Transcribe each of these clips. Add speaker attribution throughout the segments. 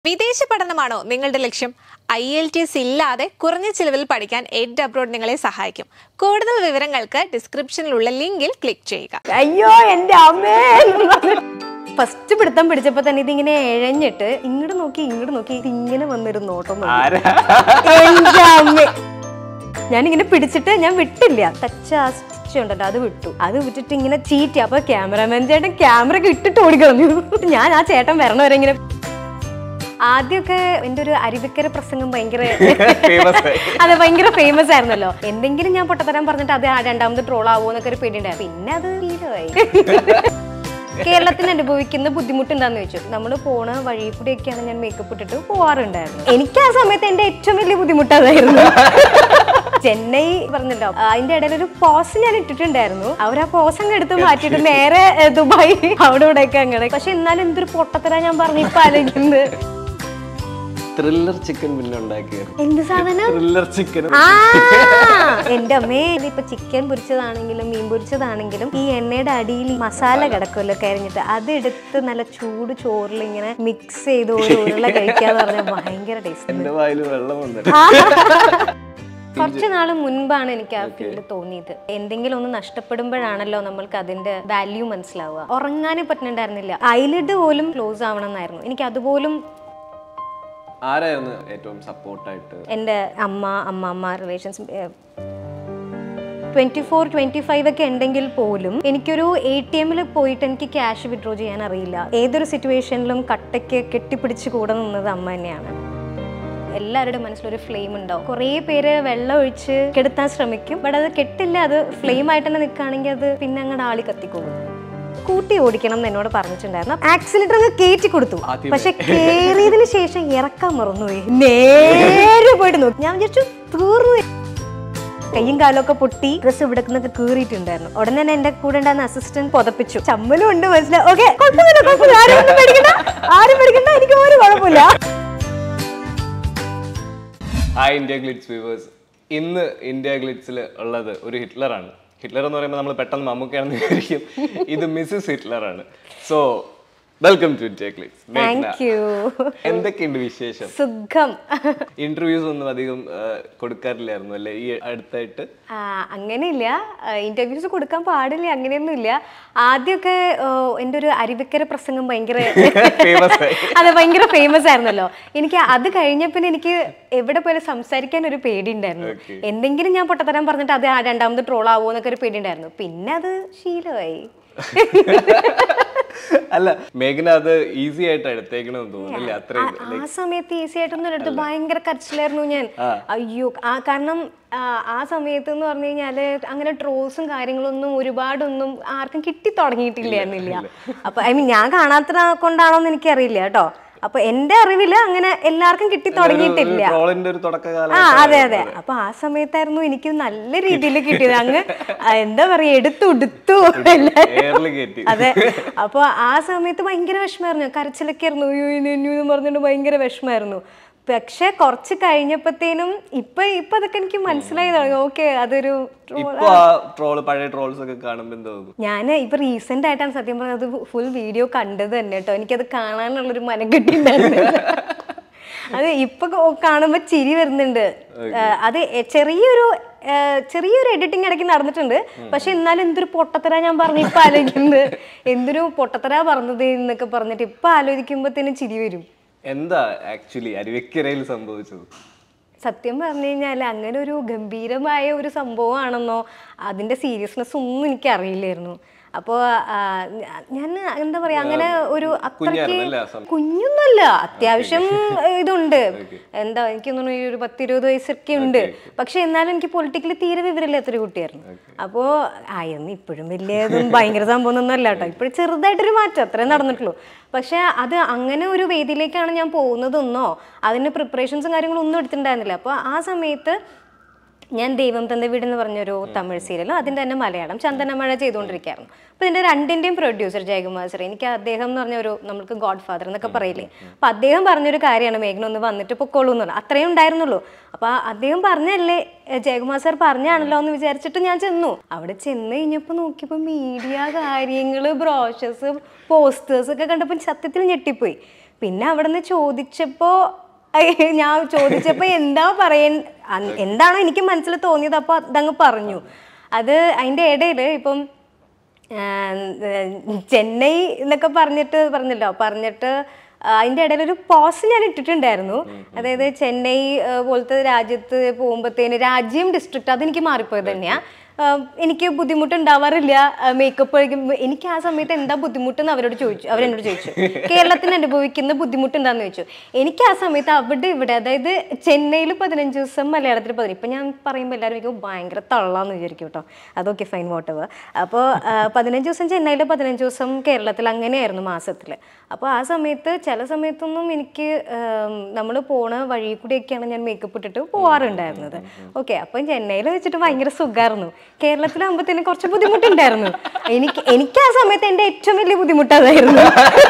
Speaker 1: വിദേശ പഠനമാണോ നിങ്ങളുടെ ലക്ഷ്യം ഐ എൽ ടി എസ് ഇല്ലാതെ കുറഞ്ഞ ചിലവിൽ പഠിക്കാൻ എഡ് അബ്രോഡ് നിങ്ങളെ സഹായിക്കും കൂടുതൽ വിവരങ്ങൾക്ക് ഡിസ്ക്രിപ്ഷനിലുള്ള ലിങ്കിൽ ക്ലിക്ക് ചെയ്യുക
Speaker 2: അയ്യോ എന്റെ അമ്മേ ഫസ്റ്റ് പിടുത്തം പിടിച്ചപ്പോ തന്നെ ഇതിങ്ങനെ എഴഞ്ഞിട്ട് ഇങ്ങോട്ട് നോക്കി ഇങ്ങോട്ട് നോക്കി ഇത് ഇങ്ങനെ വന്നൊരു നോട്ടം വന്നു.
Speaker 3: ആരാ
Speaker 2: എന്റെ അമ്മ ഞാനിങ്ങനെ പിടിച്ചിട്ട് ഞാൻ വിട്ടില്ല ടച്ച് ആ സ്റ്റിച്ച് ഉണ്ടല്ലോ അത് വിട്ടു അത് വിട്ടിട്ട് ഇങ്ങനെ ചീറ്റി അപ്പൊ ക്യാമറമാൻ ചേട്ടൻ ക്യാമറ ഒക്കെ ഇട്ടിട്ട് ഓടിക്കളഞ്ഞു ഞാൻ ആ ചേട്ടൻ വരണ വരെ ഇങ്ങനെ ആദ്യമൊക്കെ എന്റെ ഒരു അരുവിക്കര പ്രസംഗം ഭയങ്കര
Speaker 3: ഫേമസ് ആയി
Speaker 2: അതെ ഭയങ്കര ഫേമസ് ആയിരുന്നല്ലോ എന്തെങ്കിലും ഞാൻ പൊട്ടത്തരം പറഞ്ഞിട്ട് അത് ആ രണ്ടാമത് ട്രോൾ ആവുമോ എന്നൊക്കെ ഒരു പേടിയുണ്ടായിരുന്നു പിന്നെ അത് ശീലമായി കേരളത്തിൽ അനുഭവിക്കുന്ന ബുദ്ധിമുട്ട് എന്താന്ന് ചോദിച്ചു നമ്മൾ പോണ വഴി കൂടെയൊക്കെയാണ് ഞാൻ മേക്കപ്പ് ഇട്ടിട്ട് പോവാറുണ്ടായിരുന്നു എനിക്ക് ആ സമയത്ത് എന്റെ ഏറ്റവും വലിയ ബുദ്ധിമുട്ട് അതായിരുന്നു ചെന്നൈ പറഞ്ഞല്ലോ ആ, അതിന്റെ ഇടയിൽ ഒരു പോസ് ഞാൻ ഇട്ടിട്ടുണ്ടായിരുന്നു അവർ ആ പോസ് അങ്ങ് എടുത്ത് മാറ്റിയിട്ട് നേരെ ഏ, ദുബായ് അവിടെ ഇവിടെയൊക്കെ അങ്ങനെ പക്ഷെ എന്നാലും എന്തൊരു പൊട്ടത്തരാ ഞാൻ പറഞ്ഞു ഇപ്പൊ ആലോചിക്കുന്നത്
Speaker 3: ത്രില്ലർ ചിക്കൻ പിന്നെ ഉണ്ടാക്കിയത്
Speaker 2: എന്ത് സാധനം
Speaker 3: ത്രില്ലർ ചിക്കൻ
Speaker 2: ആ എന്റെ അമ്മേ ഇപ്പൊ ചിക്കൻ പൊരിച്ചതാണെങ്കിലും മീൻ പൊരിച്ചതാണെങ്കിലും ഈ എണ്ണയുടെ അടിയിൽ ഈ മസാല കിടക്കുമല്ലോ കരിഞ്ഞിട്ട് അതെടുത്ത് നല്ല ചൂട് ചോറിൽ ഇങ്ങനെ മിക്സ് ചെയ്ത് ഒരു ഉരുള കഴിക്കാന്ന് പറഞ്ഞാൽ ഭയങ്കര ടേസ്റ്റ്
Speaker 3: എന്റെ വായിൽ വെള്ളം വന്നിട്ട്
Speaker 2: കുറച്ച് നാൾ മുൻപാണ് എനിക്ക് ആ ഫീൽഡ് തോന്നിയത് എന്തെങ്കിലും ഒന്ന് നഷ്ടപ്പെടുമ്പോഴാണല്ലോ നമ്മൾക്ക് അതിന്റെ വാല്യൂ മനസ്സിലാവുക ഉറങ്ങാനേ പറ്റുന്നുണ്ടായിരുന്നില്ല ഐലിഡ് പോലും ക്ലോസ് ആവണം എന്നായിരുന്നു എനിക്ക് അതുപോലും
Speaker 3: ആരായിരുന്നു ഏറ്റവും സപ്പോർട്ടായിട്ട്
Speaker 2: എൻ്റെ അമ്മ അമ്മമ്മ relations twenty four twenty five ഒക്കെ ഉണ്ടെങ്കിൽ പോലും എനിക്കൊരു എ ടി എമ്മിൽ പോയിട്ട് എനിക്ക് ക്യാഷ് വിഡ്രോ ചെയ്യാൻ അറിയില്ല ഏതൊരു സിറ്റുവേഷനിലും കട്ടയ്ക്ക് കെട്ടിപ്പിടിച്ച് കൂടെ നിന്നത് അമ്മ തന്നെയാണ് എല്ലാവരുടെ മനസ്സിലൊരു ഫ്ലെയിം ഉണ്ടാവും കുറേ പേര് വെള്ളം ഒഴിച്ച് കെടുത്താൻ ശ്രമിക്കും ബട്ട് അത് കെട്ടില്ല അത് ഫ്ലെയിം ആയിട്ട് തന്നെ നിൽക്കുകയാണെങ്കിൽ അത് പിന്നെ അങ്ങോട്ട് ആളി കത്തിക്കോളും കൂട്ടി ഓടിക്കണം എന്ന് എന്നോട് പറഞ്ഞിട്ടുണ്ടായിരുന്നു ആക്സിലേറ്റർ അങ്ങ് കയറ്റി കൊടുത്തു
Speaker 3: ആദ്യമേ.
Speaker 2: പക്ഷെ കേറിയതിന് ശേഷം ഇറക്കാൻ മറന്നുപോയി നേരെ പോയിട്ട് നോക്കി ഞാൻ വിചാരിച്ചു തീർന്നു കയ്യും കാലൊക്കെ പൊട്ടി ഡ്രസ് ഇവിടെ നിന്നൊക്കെ കീറിയിട്ടുണ്ടായിരുന്നു ഉടനെ തന്നെ എന്റെ കൂടെ ഉണ്ടായിരുന്ന അസിസ്റ്റന്റ് പുതപ്പിച്ചു ചമ്മലും ഉണ്ട് മനസ്സിലായി ഓക്കെ കുഴപ്പമില്ല കുഴപ്പമില്ല ആരും ഒന്നും പേടിക്കണ്ട ആരും പേടിക്കണ്ട എനിക്ക് ഒരു കുഴപ്പമില്ല
Speaker 3: ഹായ് ഇന്ത്യ ഗ്ലിറ്റ്സ് വ്യൂവേഴ്സ് ഇന്ന് ഇന്ത്യ ഗ്ലിറ്റ്സിൽ ഉള്ളത് ഒരു ഹിറ്റ്ലറാണ് ഹിറ്റ്ലർ എന്ന് പറയുമ്പോൾ നമ്മൾ പെട്ടെന്ന് മമ്മൂക്കയാണെന്ന് വിചാരിക്കും ഇത് മിസ്സസ് ഹിറ്റ്ലറാണ് so welcome to India Glitz
Speaker 2: thank you
Speaker 3: എന്തൊക്കെയുണ്ട് വിശേഷം
Speaker 2: സുഖം
Speaker 3: ഇന്റർവ്യൂസ് ഒന്നും അധികം ആ, കൊടുക്കാറില്ലായിരുന്നു അല്ലേ ഈ അടുത്തായിട്ട്
Speaker 2: ആ, അങ്ങനെയില്ല ഇന്റർവ്യൂസ് കൊടുക്കാൻ പാടില്ല അങ്ങനെയൊന്നുമില്ല ആദ്യമൊക്കെ ആ, എൻ്റെ ഒരു അരുവിക്കര പ്രസംഗം ഭയങ്കര
Speaker 3: ഫേമസ് ആയി
Speaker 2: അതെ ഭയങ്കര ഫേമസ് ആയിരുന്നല്ലോ എനിക്ക് അത് കഴിഞ്ഞപ്പോൾ എനിക്ക് എവിടെ പോയാലും സംസാരിക്കാൻ ഒരു പേടി ഉണ്ടായിരുന്നു എന്തെങ്കിലും ഞാൻ പൊട്ടത്തരം പറഞ്ഞിട്ട് അത് ആ രണ്ടാമത് ട്രോൾ ആവുമോ എന്നൊക്കെ ഒരു പേടി ഉണ്ടായിരുന്നു പിന്നെ അത് ശീലമായി
Speaker 3: അല്ല മേഘന അത് ഈസി ആയിട്ട് എടുത്തേക്കണമെന്ന് തോന്നുന്നു അല്ലേ അത്രയും
Speaker 2: ആ സമയത്ത് ഈസി ആയിട്ടൊന്നും എടുത്ത് ഭയങ്കര കരച്ചിലായിരുന്നു ഞാൻ അയ്യോ ആ കാരണം ആ, ആ സമയത്ത് എന്ന് പറഞ്ഞു കഴിഞ്ഞാല് അങ്ങനെ ട്രോൾസും കാര്യങ്ങളൊന്നും ഒരുപാടൊന്നും ആർക്കും കിട്ടി തുടങ്ങിയിട്ടില്ലായിരുന്നില്ല അപ്പൊ ഐ മീൻ ഞാൻ കാണാത്ത കൊണ്ടാണോ എന്ന് എനിക്കറിയില്ല കേട്ടോ അപ്പൊ എന്റെ അറിവില് അങ്ങനെ എല്ലാവർക്കും കിട്ടി തുടങ്ങിയിട്ടില്ല
Speaker 3: ട്രോളിന്റെ ഒരു തുടക്കകാലം
Speaker 2: ആ അതെ അതെ അപ്പൊ ആ സമയത്തായിരുന്നു എനിക്ക് നല്ല രീതിയിൽ കിട്ടിയത് അങ്ങ് ആ, എന്താ പറയാ എടുത്തുടുത്തു എല്ലാരും
Speaker 3: എയറിൽ കയറ്റി
Speaker 2: അതെ അപ്പൊ ആ സമയത്ത് ഭയങ്കര വിഷമായിരുന്നു കരച്ചിലൊക്കെ ആയിരുന്നു അയ്യോ നെന്നു എന്ന് പറഞ്ഞിട്ട് ഭയങ്കര വിഷമായിരുന്നു പക്ഷെ കുറച്ച് കഴിഞ്ഞപ്പോഴത്തേനും ഇപ്പൊ ഇപ്പൊ അതൊക്കെ എനിക്ക് മനസ്സിലായി തുടങ്ങി ഓക്കെ അതൊരു troll
Speaker 3: ഇപ്പൊ ആ ട്രോള് പഴയ ട്രോൾസ് ഒക്കെ കാണുമ്പോ എന്ത് തോന്നും
Speaker 2: ഞാൻ ഇപ്പൊ റീസെന്റ് ആയിട്ടാണ് സത്യം പറഞ്ഞത് ഫുൾ വീഡിയോ കണ്ടത് തന്നെ കേട്ടോ എനിക്കത് കാണാനുള്ളൊരു മനക്കെട്ടി ഉണ്ടായിരുന്നില്ല അത് ഇപ്പൊ കൊ- കാണുമ്പോ ചിരി വരുന്നുണ്ട് ആ, അത് എ- ചെറിയൊരു ആ, ചെറിയൊരു എഡിറ്റിംഗ് ഇടയ്ക്ക് നടന്നിട്ടുണ്ട് പക്ഷെ എന്നാലും എന്തൊരു പൊട്ടത്തരാ ഞാൻ പറഞ്ഞു ഇപ്പൊ ആലോചിക്കുന്നത് എന്തൊരു പൊട്ടത്തരാ പറഞ്ഞത് എന്നൊക്കെ പറഞ്ഞിട്ട് ഇപ്പൊ ആലോചിക്കുമ്പോഴത്തേനും ചിരി വരും
Speaker 3: എന്താ ആക്ച്വലി അരുവിക്കരയിൽ സംഭവിച്ചത്
Speaker 2: സത്യം പറഞ്ഞു കഴിഞ്ഞാൽ അങ്ങനെ ഒരു ഗംഭീരമായ ഒരു സംഭവമാണെന്നോ അതിന്റെ സീരിയസ്നെസ് ഒന്നും എനിക്ക് അറിയില്ലായിരുന്നു അപ്പോൾ ഞാൻ എന്താ പറയാ അങ്ങനെ ഒരു അത്രയ്ക്ക്
Speaker 3: കുഞ്ഞായിരുന്നല്ലേ ആ സമയം?
Speaker 2: കുഞ്ഞൊന്നുമല്ല അത്യാവശ്യം ഇതുണ്ട് എന്താ എനിക്ക് തോന്നുന്നു ഈ ഒരു പത്തിരുപത് വയസ്സൊക്കെ ഉണ്ട് പക്ഷെ എന്നാലും എനിക്ക് പൊളിറ്റിക്കലി തീരെ വിവരമില്ലാത്തൊരു കുട്ടിയായിരുന്നു അപ്പോൾ ആയിരുന്നു ഇപ്പോഴും വലിയ ഇതും ഭയങ്കര സംഭവം ഒന്നും അല്ല കേട്ടോ ഇപ്പോഴും ചെറുതായിട്ടൊരു മാറ്റം അത്രേ നടന്നിട്ടുള്ളൂ പക്ഷെ അത് അങ്ങനെ ഒരു വേദിയിലേക്കാണ് ഞാൻ പോകുന്നതെന്നോ അതിന് പ്രിപ്പറേഷൻസും കാര്യങ്ങളും ഒന്നും എടുത്തിട്ടുണ്ടായിരുന്നില്ല അപ്പോൾ ആ സമയത്ത് ഞാൻ ദൈവം തന്റെ വീട് എന്ന് പറഞ്ഞൊരു തമിഴ് സീരിയലും അതിന്റെ തന്നെ മലയാളം ചന്ദനമഴ ചെയ്തുകൊണ്ടിരിക്കുകയായിരുന്നു അപ്പൊ ഇതിന്റെ രണ്ടിന്റെയും പ്രൊഡ്യൂസർ ജയകുമാർ സർ എനിക്ക് അദ്ദേഹം എന്ന് പറഞ്ഞ ഒരു നമുക്ക് ഗോഡ് ഫാദർ എന്നൊക്കെ പറയില്ലേ അപ്പൊ അദ്ദേഹം പറഞ്ഞൊരു കാര്യമാണ് മേഘന ഒന്ന് വന്നിട്ട് പൊക്കോളൂ എന്ന് പറഞ്ഞു അത്രയും ഉണ്ടായിരുന്നുള്ളൂ അപ്പൊ ആ അദ്ദേഹം പറഞ്ഞല്ലേ ഏ, ജയകുമാർ സാർ പറഞ്ഞാണല്ലോ എന്ന് വിചാരിച്ചിട്ട് ഞാൻ ചെന്നു അവിടെ ചെന്ന് കഴിഞ്ഞപ്പോൾ നോക്കിയപ്പോൾ മീഡിയ കാര്യങ്ങള് ബ്രോഷേഴ്സ് പോസ്റ്റേഴ്സ് ഒക്കെ കണ്ടപ്പോൾ സത്യത്തിൽ ഞെട്ടിപ്പോയി പിന്നെ അവിടുന്ന് ചോദിച്ചപ്പോ അയ്യ, ഞാൻ ചോദിച്ചപ്പോ എന്താ പറയൻ അന്ന് എന്താണോ എനിക്ക് മനസ്സിൽ തോന്നിയത് അപ്പൊ അതങ്ങ് പറഞ്ഞു അത് അതിന്റെ ഇടയിൽ ഇപ്പം ആ, ചെന്നൈ എന്നൊക്കെ പറഞ്ഞിട്ട് പറഞ്ഞല്ലോ പറഞ്ഞിട്ട് ആ, അതിന്റെ ഇടയിൽ ഒരു പോസ് ഞാൻ ഇട്ടിട്ടുണ്ടായിരുന്നു അതായത് ചെന്നൈ ആ, പോലത്തെ രാജ്യത്ത് പോകുമ്പോഴത്തേന് രാജ്യം ഡിസ്ട്രിക്റ്റ് അതെനിക്ക് മാറിപ്പോയത് തന്നെയാ ആ, എനിക്ക് ബുദ്ധിമുട്ടുണ്ടാവാറില്ല മേക്കപ്പ് എനിക്ക് ആ സമയത്ത് എന്താ ബുദ്ധിമുട്ടെന്ന് അവരോട് ചോദിച്ചു അവരെന്നോട് ചോദിച്ചു കേരളത്തിന് അനുഭവിക്കുന്ന ബുദ്ധിമുട്ട് എന്താന്ന് ചോദിച്ചു എനിക്ക് ആ സമയത്ത് അവിടെ ഇവിടെ അതായത് ചെന്നൈയിൽ പതിനഞ്ച് ദിവസം മലയാളത്തിൽ പതിനഞ്ച് ഇപ്പം ഞാൻ പറയുമ്പോൾ എല്ലാവരും എനിക്ക് ഭയങ്കര തള്ളാന്ന് വിചാരിക്കും കേട്ടോ അതൊക്കെ ഫൈൻ വോട്ടവർ അപ്പോൾ പതിനഞ്ച് ദിവസം ചെന്നൈയിൽ പതിനഞ്ച് ദിവസം കേരളത്തിൽ അങ്ങനെയായിരുന്നു മാസത്തിൽ അപ്പോൾ ആ സമയത്ത് ചില സമയത്തൊന്നും എനിക്ക് നമ്മൾ പോണ വഴി കൂടിയൊക്കെയാണ് ഞാൻ മേക്കപ്പ് ഇട്ടിട്ട് പോവാറുണ്ടായിരുന്നത് ഓക്കെ അപ്പം ചെന്നൈയിൽ വെച്ചിട്ട് ഭയങ്കര സുഖമായിരുന്നു കേരളത്തിലാകുമ്പോഴത്തേനും കുറച്ച് ബുദ്ധിമുട്ടുണ്ടായിരുന്നു എനിക്ക് എനിക്ക് ആ സമയത്ത് എൻ്റെ ഏറ്റവും വലിയ ബുദ്ധിമുട്ട് അതായിരുന്നു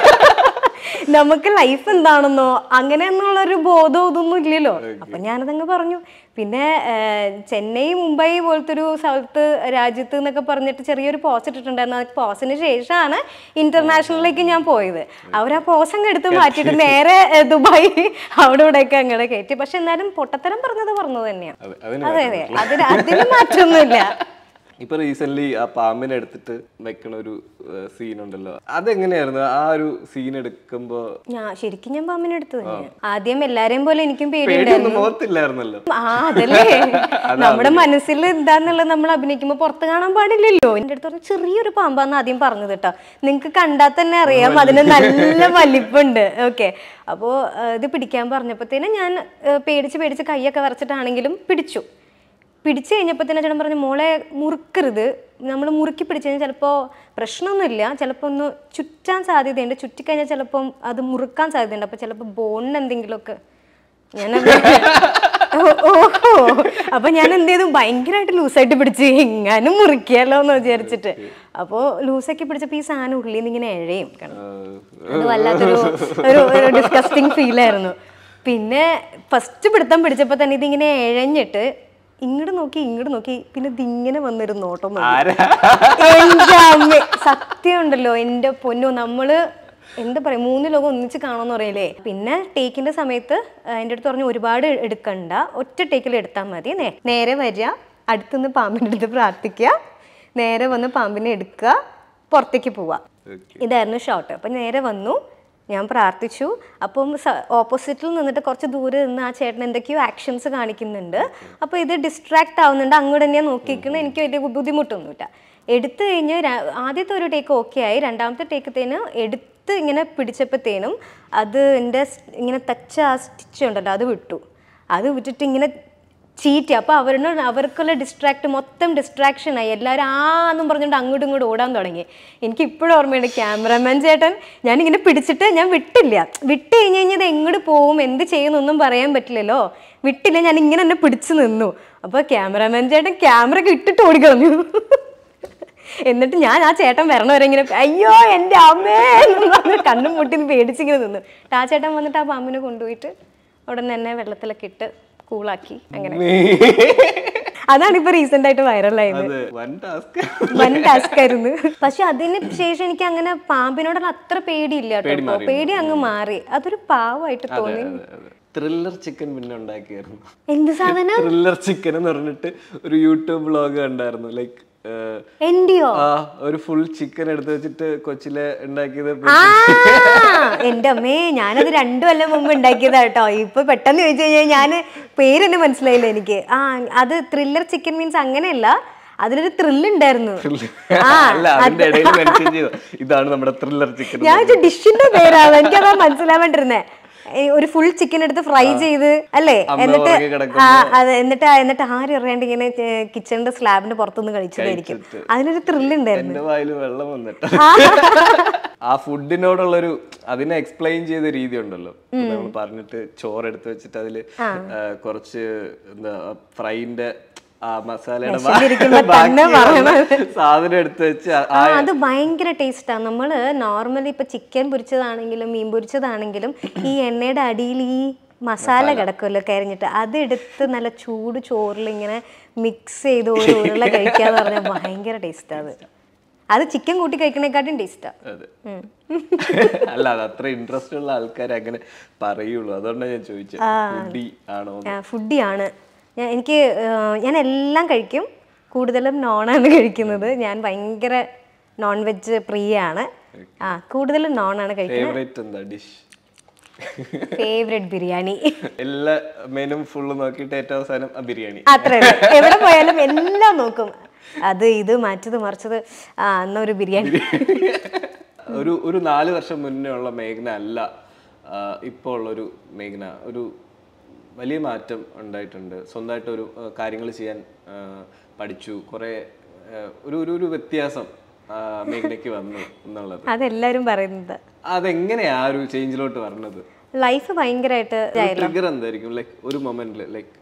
Speaker 2: നമുക്ക് ലൈഫ് എന്താണെന്നോ അങ്ങനെ എന്നുള്ളൊരു ബോധം ഇതൊന്നും ഇല്ലല്ലോ അപ്പൊ ഞാനതങ്ങ് പറഞ്ഞു പിന്നെ ആ, ചെന്നൈ മുംബൈ പോലത്തെ ഒരു സ്ഥലത്ത് രാജ്യത്ത് എന്നൊക്കെ പറഞ്ഞിട്ട് ചെറിയൊരു പോസ് ഇട്ടിട്ടുണ്ടായിരുന്നു ആ പോസിന് ശേഷമാണ് ഇന്റർനാഷണലിലേക്ക് ഞാൻ പോയത് അവർ ആ പോസ് അങ്ങ് എടുത്ത് മാറ്റിയിട്ട് നേരെ ഏ, ദുബായ് അവിടെ ഇവിടെയൊക്കെ അങ്ങനെ കയറ്റി പക്ഷെ എന്നാലും പൊട്ടത്തരം പറഞ്ഞത് പറഞ്ഞത് തന്നെയാണ്
Speaker 3: അതെ, അതിന്
Speaker 2: അതെ അതെ അതിന് അതിന് മാറ്റമൊന്നുമില്ല
Speaker 3: ഇപ്പൊ റീസെന്റ് ആ പാമ്പിനെ എടുത്തിട്ട് വെക്കണ ഒരു സീൻ ഉണ്ടല്ലോ അതെങ്ങനെയായിരുന്നു ആ ഒരു സീൻ എടുക്കുമ്പോ
Speaker 2: ഞാൻ ശരിക്കും ഞാൻ പാമ്പിനെ എടുത്തു തന്നെയാണ് ആദ്യം എല്ലാരെയും പോലെ എനിക്കും
Speaker 3: പേടിയൊന്നും
Speaker 2: പേടിയുണ്ടായിരുന്നു
Speaker 3: മുഖത്തില്ലായിരുന്നല്ലോ
Speaker 2: ആ അതല്ലേ നമ്മുടെ മനസ്സിൽ എന്താന്നുള്ളത് നമ്മൾ അഭിനയിക്കുമ്പോ പുറത്ത് കാണാൻ പാടില്ലല്ലോ എന്റെ അടുത്ത് പറഞ്ഞു ചെറിയൊരു പാമ്പാന്ന് ആദ്യം പറഞ്ഞത് കേട്ടോ നിങ്ങക്ക് കണ്ടാൽ തന്നെ അറിയാം അതിന് നല്ല വലിപ്പുണ്ട് ഓക്കെ അപ്പോ ആ, ഇത് പിടിക്കാൻ പറഞ്ഞപ്പോഴത്തേനും ഞാൻ ആ, പേടിച്ച് പേടിച്ച് കൈയൊക്കെ വരച്ചിട്ടാണെങ്കിലും പിടിച്ചു പിടിച്ചു കഴിഞ്ഞപ്പോൾ തന്നെ ചേട്ടൻ പറഞ്ഞു മോളെ മുറുക്കരുത് നമ്മൾ മുറുക്കി പിടിച്ചു കഴിഞ്ഞാൽ ചിലപ്പോൾ പ്രശ്നമൊന്നുമില്ല ചിലപ്പോൾ ഒന്ന് ചുറ്റാൻ സാധ്യതയുണ്ട് ചുറ്റിക്കഴിഞ്ഞാൽ ചിലപ്പം അത് മുറുക്കാൻ സാധ്യതയുണ്ട് അപ്പോൾ ചിലപ്പോൾ ബോണിന് എന്തെങ്കിലുമൊക്കെ ഞാനത് ഓ- ഓഹോ അപ്പൊ ഞാൻ എന്ത് ചെയ്തു ഭയങ്കരമായിട്ട് ലൂസായിട്ട് പിടിച്ച് എങ്ങാനും മുറിക്കാലോ എന്ന് വിചാരിച്ചിട്ട് അപ്പോൾ ലൂസാക്കി പിടിച്ചപ്പോൾ ഈ സാധനം ഉള്ളിൽ നിന്ന് ഇങ്ങനെ എഴയും കാരണം അത് വല്ലാത്തൊരു ഒരു ഒരു ഡിസ്കസ്റ്റിംഗ് ഫീലായിരുന്നു പിന്നെ ഫസ്റ്റ് പിടുത്തം പിടിച്ചപ്പോൾ തന്നെ ഇതിങ്ങനെ എഴഞ്ഞിട്ട് ഇങ്ങോട്ട് നോക്കി ഇങ്ങോട്ട് നോക്കി പിന്നെ ഇതിങ്ങനെ വന്നൊരു നോട്ടം നോക്കി.
Speaker 3: ആരാ
Speaker 2: എന്റെ അമ്മ സത്യം ഉണ്ടല്ലോ എന്റെ പൊന്നോ നമ്മള് എന്താ പറയാ മൂന്ന് ലോകം ഒന്നിച്ച് കാണുമെന്ന് പറയില്ലേ പിന്നെ ടേക്കിന്റെ സമയത്ത് ആ, എൻ്റെ അടുത്ത് പറഞ്ഞു ഒരുപാട് എടുക്കണ്ട ഒറ്റ ടേക്കിൽ എടുത്താൽ മതി നേ- നേരെ വരിക അടുത്തുനിന്ന് പാമ്പിൻ്റെ അടുത്ത് പ്രാർത്ഥിക്കുക നേരെ വന്ന് പാമ്പിനെ എടുക്കുക പുറത്തേക്ക് പോവുക ഇതായിരുന്നു ഷോട്ട് അപ്പം നേരെ വന്നു ഞാൻ പ്രാർത്ഥിച്ചു അപ്പം ഓപ്പോസിറ്റിൽ നിന്നിട്ട് കുറച്ച് ദൂരെ നിന്ന് ആ ചേട്ടൻ എന്തൊക്കെയോ ആക്ഷൻസ് കാണിക്കുന്നുണ്ട് അപ്പോൾ ഇത് ഡിസ്ട്രാക്ട് ആവുന്നുണ്ട് അങ്ങോട്ട് തന്നെയാണ് നോക്കിക്കുന്നത് എനിക്ക് വലിയ ബുദ്ധിമുട്ടൊന്നുമില്ല എടുത്തു കഴിഞ്ഞ് ര- ആദ്യത്തെ ഒരു ടേക്ക് ഓക്കെ ആയി രണ്ടാമത്തെ ടേക്കത്തേന് എടുത്ത് ഇങ്ങനെ പിടിച്ചപ്പോഴത്തേനും അത് എൻ്റെ സ് ഇങ്ങനെ തച്ച ആ സ്റ്റിച്ച് ഉണ്ടല്ലോ അത് വിട്ടു അത് വിട്ടിട്ട് ഇങ്ങനെ ചീറ്റി അപ്പോൾ അവരുടെ അവർക്കുള്ള ഡിസ്ട്രാക്ട് മൊത്തം distraction ആയി എല്ലാവരും ആ എന്നും പറഞ്ഞുകൊണ്ട് അങ്ങോട്ടും ഇങ്ങോട്ടും ഓടാൻ തുടങ്ങി എനിക്ക് ഇപ്പോഴും ഓർമ്മയുണ്ട് ക്യാമറമാൻ ചേട്ടൻ ഞാനിങ്ങനെ പിടിച്ചിട്ട് ഞാൻ വിട്ടില്ല വിട്ട് കഴിഞ്ഞ് കഴിഞ്ഞാൽ ഇത് എങ്ങോട്ട് പോവും എന്ത് ചെയ്യുന്നൊന്നും പറയാൻ പറ്റില്ലല്ലോ വിട്ടില്ല ഞാൻ ഇങ്ങനെ തന്നെ പിടിച്ചു നിന്നു അപ്പോൾ ക്യാമറമാൻ ചേട്ടൻ ക്യാമറ ഒക്കെ ഇട്ടിട്ട് ഓടിക്കളഞ്ഞു എന്നിട്ട് ഞാൻ ആ ചേട്ടൻ വരണ വരെ ഇങ്ങനെ അയ്യോ എൻ്റെ അമ്മേ എന്ന് പറഞ്ഞ് കണ്ണും മുട്ടി പേടിച്ചിങ്ങനെ നിന്നു എന്നിട്ട് ആ ചേട്ടൻ വന്നിട്ട് ആ പാമ്പിനെ കൊണ്ടുപോയിട്ട് ഉടനെ തന്നെ വെള്ളത്തിലൊക്കെ ഇട്ട് കൂളാക്കി അങ്ങനെ അതാണ് ഇപ്പൊ റീസെന്റ് ആയിട്ട് വൈറലായത്
Speaker 3: അത് വൻ ടാസ്ക്
Speaker 2: വൻ ടാസ്ക് ആയിരുന്നു പക്ഷെ അതിന് ശേഷം എനിക്ക് അങ്ങനെ പാമ്പിനോടുള്ള അത്ര പേടിയില്ല കേട്ടോ ഇപ്പൊ. പേടി അങ്ങ് മാറി അതൊരു പാവമായിട്ട് തോന്നി
Speaker 3: ത്രില്ലർ ചിക്കൻ പിന്നെ ഉണ്ടാക്കിയായിരുന്നു
Speaker 2: എന്ത് സാധനം
Speaker 3: ത്രില്ലർ ചിക്കൻ എന്ന് പറഞ്ഞിട്ട് ഒരു യൂട്യൂബ് വ്ളോഗ് കണ്ടായിരുന്നു ലൈക്ക്
Speaker 2: എന്റെയോ
Speaker 3: ആ ഒരു ഫുൾ ചിക്കൻ എടുത്ത് വെച്ചിട്ട് കൊച്ചിലെ ഉണ്ടാക്കിയത്
Speaker 2: ആ എന്റെ അമ്മേ ഞാനത് രണ്ടു കൊല്ലം മുമ്പ് ഉണ്ടാക്കിയതാ കേട്ടോ ഇപ്പൊ പെട്ടെന്ന് ചോദിച്ചു കഴിഞ്ഞാൽ ഞാൻ പേര് തന്നെ മനസ്സിലായില്ല എനിക്ക് ആ അത് ത്രില്ലർ ചിക്കൻ മീൻസ് അങ്ങനെയല്ല അതിലൊരു ത്രില്ല് ഉണ്ടായിരുന്നു ആ
Speaker 3: അല്ല അതിന്റെ ഇടയിൽ മെൻഷൻ ചെയ്തു ഇതാണ് നമ്മുടെ ത്രില്ലർ ചിക്കൻ
Speaker 2: ഞാൻ ഡിഷിന്റെ പേരാണ് എനിക്കതാ മനസ്സിലാവാണ്ടിരുന്നേ ഏ, ഒരു ഫുൾ ചിക്കൻ എടുത്ത് ഫ്രൈ ചെയ്ത് അല്ലേ
Speaker 3: അമ്മ
Speaker 2: എന്നിട്ട്
Speaker 3: ഉറങ്ങി കിടക്കുമ്പോ.
Speaker 2: ആ അത് എന്നിട്ട് ആ- എന്നിട്ട് ആരും അറിയാണ്ട് ഇങ്ങനെ കിച്ചണിന്റെ സ്ലാബിന്റെ പുറത്തുനിന്ന് കഴിച്ചതായിരിക്കും അതിനൊരു ത്രില്ല് ഉണ്ടായിരുന്നു
Speaker 3: എന്റെ വായിൽ വെള്ളം വന്നിട്ട് ആ ഫുഡിനോടുള്ളൊരു അതിനെ എക്സ്പ്ലെയിൻ ചെയ്ത രീതി ഉണ്ടല്ലോ നമ്മൾ പറഞ്ഞിട്ട് ചോറ് എടുത്ത് വെച്ചിട്ട് അതില് ആ, കുറച്ച് എന്താ ഫ്രൈന്റെ ആ മസാലയുടെ ബാ-
Speaker 2: വിശന്നിരിക്കുമ്പോ തന്നെ
Speaker 3: ബാക്കിയുള്ള സാധനം എടുത്ത് വെച്ച് ആ-
Speaker 2: ആ അത് ഭയങ്കര ടേസ്റ്റാണ് നമ്മൾ നോർമലി ഇപ്പൊ ചിക്കൻ പൊരിച്ചതാണെങ്കിലും മീൻ പൊരിച്ചതാണെങ്കിലും ഈ എണ്ണയുടെ അടിയിൽ ഈ മസാല കിടക്കുമല്ലോ കരിഞ്ഞിട്ട് അതെടുത്ത് നല്ല ചൂട് ചോറിൽ ഇങ്ങനെ മിക്സ് ചെയ്ത് ഒരു ഉരുള കഴിക്കാന്ന് പറഞ്ഞാൽ ഭയങ്കര ടേസ്റ്റാണ് അത് അത് ചിക്കൻ കൂട്ടി കഴിക്കണേക്കാട്ടും ടേസ്റ്റാ
Speaker 3: അതെ അല്ല അത് അത്ര ഇൻട്രസ്റ്റ് ഉള്ള ആൾക്കാർ അങ്ങനെ പറയുള്ളൂ അതുകൊണ്ടാണ് ഞാൻ ചോദിച്ചത് ഫുഡി ആണോ
Speaker 2: ഫുഡിയാണ് ഞാൻ എനിക്ക് ആ, ഞാൻ എല്ലാം കഴിക്കും കൂടുതലും നോണാണ് കഴിക്കുന്നത് ഞാൻ ഭയങ്കര നോൺ വെജ് പ്രിയാണ് ആ കൂടുതലും നോണാണ് കഴിക്കുന്നത്
Speaker 3: ഫേവറേറ്റ് എന്താ ഡിഷ്
Speaker 2: ഫേവറേറ്റ് ബിരിയാണി
Speaker 3: എല്ലാ മെനും ഫുള്ള് നോക്കിയിട്ട് ഏറ്റവും അവസാനം ആ ബിരിയാണി
Speaker 2: അത്രേ ഉള്ളൂ. എവിടെ പോയാലും എല്ലാം നോക്കും അത് ഇത് മാറ്റത് മറിച്ചത് ആ എന്നാ ഒരു ബിരിയാണി
Speaker 3: ഒരു ഒരു നാല് വർഷം മുന്നേ ഉള്ള മേഘന അല്ല ആ, ഇപ്പോൾ ഉള്ളൊരു മേഘന ഒരു വലിയ മാറ്റം ഉണ്ടായിട്ടുണ്ട് സ്വന്തമായിട്ട് ഒരു കാര്യങ്ങൾ ചെയ്യാൻ ആ, പഠിച്ചു കുറേ ആ, ഒരു ഒരു ഒരു വ്യത്യാസം ആ, മേഘനയ്ക്ക് വന്നു എന്നുള്ളത്
Speaker 2: അതെല്ലാരും പറയുന്നത്
Speaker 3: അതെങ്ങനെയാ ആ ഒരു ചേഞ്ചിലോട്ട് പറഞ്ഞത്
Speaker 2: ലൈഫ് ഭയങ്കരമായിട്ട്
Speaker 3: ട്രിഗർ എന്തായിരിക്കും ലൈക്ക് ഒരു മൊമെന്റിൽ ലൈക്ക്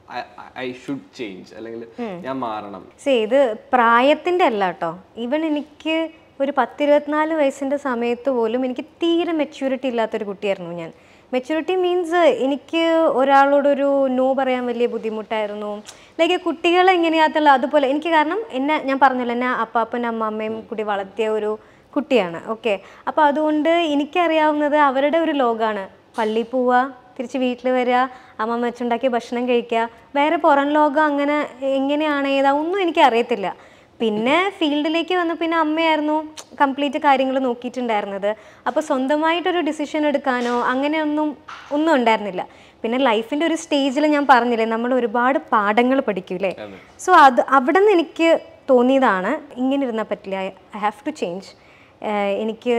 Speaker 3: ഐ ഷുഡ് ചേഞ്ച് അല്ലെങ്കിൽ ഞാൻ മാറണം
Speaker 2: സേ ഇത് പ്രായത്തിൻ്റെ അല്ല കേട്ടോ ഈവൻ എനിക്ക് ഒരു പത്തിരുപത്തിനാല് വയസ്സിൻ്റെ സമയത്ത് പോലും എനിക്ക് തീരെ മെച്യൂരിറ്റി ഇല്ലാത്തൊരു കുട്ടിയായിരുന്നു ഞാൻ മെച്യൂരിറ്റി മീൻസ് എനിക്ക് ഒരാളോടൊരു നോ പറയാൻ വലിയ ബുദ്ധിമുട്ടായിരുന്നു ലൈക്ക് കുട്ടികളെ എങ്ങനെയാത്തുള്ള അതുപോലെ എനിക്ക് കാരണം എന്നെ ഞാൻ പറഞ്ഞല്ലോ എന്നെ അപ്പാപ്പനും അമ്മാമ്മയും കൂടി വളർത്തിയ ഒരു കുട്ടിയാണ് ഓക്കെ അപ്പോൾ അതുകൊണ്ട് എനിക്കറിയാവുന്നത് അവരുടെ ഒരു ലോകമാണ് പള്ളിയിൽ പോവുക തിരിച്ച് വീട്ടിൽ വരിക അമ്മ വെച്ചുണ്ടാക്കിയ ഭക്ഷണം കഴിക്കുക വേറെ പുറം ലോകം അങ്ങനെ എങ്ങനെയാണ് ഏതാ ഒന്നും എനിക്ക് അറിയത്തില്ല പിന്നെ ഫീൽഡിലേക്ക് വന്ന പിന്നെ അമ്മയായിരുന്നു കംപ്ലീറ്റ് കാര്യങ്ങൾ നോക്കിയിട്ടുണ്ടായിരുന്നത് അപ്പോൾ സ്വന്തമായിട്ടൊരു ഡിസിഷൻ എടുക്കാനോ അങ്ങനെയൊന്നും ഒന്നും ഉണ്ടായിരുന്നില്ല പിന്നെ ലൈഫിൻ്റെ ഒരു സ്റ്റേജിൽ ഞാൻ പറഞ്ഞില്ലേ നമ്മൾ ഒരുപാട് പാഠങ്ങൾ പഠിക്കൂലേ സോ അത് അവിടെ നിന്ന് എനിക്ക് തോന്നിയതാണ് ഇങ്ങനെ ഇരുന്നാൽ പറ്റില്ല ഐ ഹാവ് ടു ചേഞ്ച് എനിക്ക്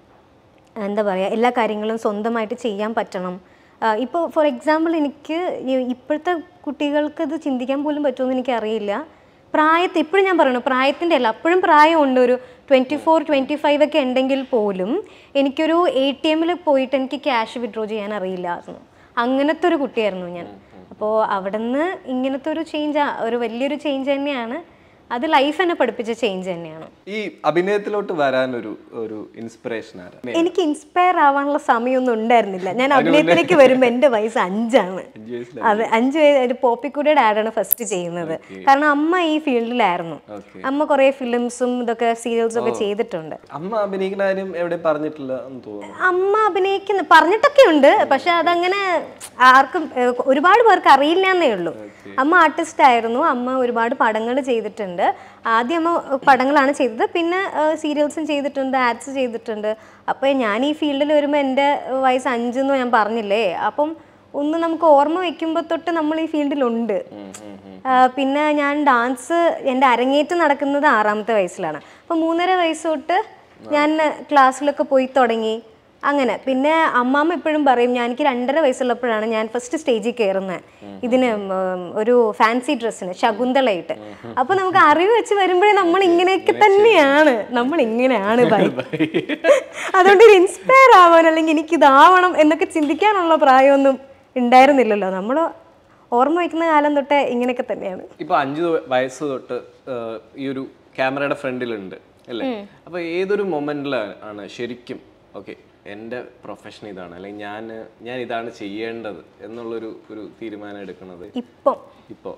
Speaker 2: എന്താ പറയുക എല്ലാ കാര്യങ്ങളും സ്വന്തമായിട്ട് ചെയ്യാൻ പറ്റണം ഇപ്പോൾ ഫോർ എക്സാമ്പിൾ എനിക്ക് ഈ- ഇപ്പോഴത്തെ കുട്ടികൾക്ക് ഇത് ചിന്തിക്കാൻ പോലും പറ്റുമെന്ന് എനിക്കറിയില്ല പ്രായത്തിൽ ഇപ്പോഴും ഞാൻ പറയണു പ്രായത്തിൻ്റെ അല്ല അപ്പോഴും പ്രായമുണ്ട് ഒരു ട്വൻറ്റി ഫോർ ട്വൻറ്റി ഫൈവ് ഒക്കെ ഉണ്ടെങ്കിൽ പോലും എനിക്കൊരു എ ടി എമ്മിൽ പോയിട്ട് എനിക്ക് ക്യാഷ് വിഡ്രോ ചെയ്യാൻ അറിയില്ലായിരുന്നു അങ്ങനത്തെ ഒരു കുട്ടിയായിരുന്നു ഞാൻ അപ്പോൾ അവിടെ നിന്ന് ഇങ്ങനത്തെ ഒരു ചേഞ്ച് ഒരു വലിയൊരു ചേഞ്ച് തന്നെയാണ് അത് ലൈഫ് എന്നെ പഠിപ്പിച്ച ചേഞ്ച് തന്നെയാണ്
Speaker 3: ഈ അഭിനയത്തിലോട്ട് വരാൻ ഒരു ഒരു ഇൻസ്പിറേഷൻ ആരാ
Speaker 2: എനിക്ക് ഇൻസ്പയർ ആവാനുള്ള സമയമൊന്നും ഉണ്ടായിരുന്നില്ല ഞാൻ അഭിനയത്തിലേക്ക് വരുമ്പോൾ എൻ്റെ വയസ്സ് അഞ്ചാണ്
Speaker 3: അഞ്ച് വയസ്സിൽ
Speaker 2: അതെ അഞ്ച് വയസ്സ് ഒരു പോപ്പിക്കുടിയുടെ ആഡാണ് ഫസ്റ്റ് ചെയ്യുന്നത് കാരണം അമ്മ ഈ ഫീൽഡിലായിരുന്നു
Speaker 3: Okay.
Speaker 2: അമ്മ കുറേ ഫിലിംസും ഇതൊക്കെ സീരിയൽസും ഒക്കെ ചെയ്തിട്ടുണ്ട്
Speaker 3: അമ്മ അഭിനയിക്കുന്ന കാര്യം എവിടെ പറഞ്ഞിട്ടില്ല എന്ന് തോന്നുന്നു
Speaker 2: അമ്മ അഭിനയിക്കുന്ന പറഞ്ഞിട്ടൊക്കെ ഉണ്ട് പക്ഷെ അതങ്ങനെ ആർക്കും ഏഹ്, ഒരുപാട് പേർക്ക് അറിയില്ല എന്നേ ഉള്ളൂ അമ്മ ആർട്ടിസ്റ്റ് ആയിരുന്നു അമ്മ ഒരുപാട് പടങ്ങൾ ചെയ്തിട്ടുണ്ട് ആദ്യം അമ്മ പടങ്ങളാണ് ചെയ്തത് പിന്നെ സീരിയൽസും ചെയ്തിട്ടുണ്ട് ആഡ്സ് ചെയ്തിട്ടുണ്ട് അപ്പോൾ ഞാൻ ഈ ഫീൽഡിൽ വരുമ്പോൾ എൻ്റെ വയസ്സ് അഞ്ചെന്ന് ഞാൻ പറഞ്ഞില്ലേ അപ്പം ഒന്ന് നമുക്ക് ഓർമ്മ വെക്കുമ്പോൾ തൊട്ട് നമ്മൾ ഈ ഫീൽഡിലുണ്ട് ആ, പിന്നെ ഞാൻ ഡാൻസ് എൻ്റെ അരങ്ങേറ്റം നടക്കുന്നത് ആറാമത്തെ വയസ്സിലാണ് അപ്പോൾ മൂന്നര വയസ്സ് തൊട്ട് ഞാൻ ക്ലാസ്സിലൊക്കെ പോയി തുടങ്ങി അങ്ങനെ പിന്നെ അമ്മാമ്മ എപ്പോഴും പറയും ഞാൻ എനിക്ക് രണ്ടര വയസ്സുള്ളപ്പോഴാണ് ഞാൻ ഫസ്റ്റ് സ്റ്റേജിൽ കയറുന്നത് ഇതിന് ഉം, ഒരു ഫാൻസി ഡ്രസ്സിന് ശകുന്തളയിട്ട് അപ്പോൾ നമുക്ക് അറിവ് വെച്ച് വരുമ്പോഴേ നമ്മൾ ഇങ്ങനെയൊക്കെ തന്നെയാണ് നമ്മൾ ഇങ്ങനെയാണ് ബൈ അതുകൊണ്ട് ഒരു ഇൻസ്പയർ ആവാൻ അല്ലെങ്കിൽ എനിക്ക് ഇതാവണം എന്നൊക്കെ ചിന്തിക്കാനുള്ള പ്രായമൊന്നും ഉണ്ടായിരുന്നില്ലല്ലോ നമ്മൾ ഓർമ്മ വയ്ക്കുന്ന കാലം തൊട്ടേ ഇങ്ങനെയൊക്കെ തന്നെയാണ്
Speaker 3: ഇപ്പൊ അഞ്ചു തൊ- വയസ്സ് തൊട്ട് ആഹ്, ഈ ഒരു ക്യാമറയുടെ ഫ്രണ്ടിലുണ്ട് അല്ലേ അപ്പൊ ഏതൊരു മൊമെന്റിലാണ് ആണ് ശരിക്കും ഓക്കെ എൻ്റെ പ്രൊഫഷൻ ഇതാണ് അല്ലെങ്കിൽ ഞാൻ ഞാൻ ഇതാണ് ചെയ്യേണ്ടത് എന്നുള്ളൊരു ഒരു തീരുമാനം എടുക്കുന്നത്
Speaker 2: ഇപ്പം
Speaker 3: ഇപ്പോ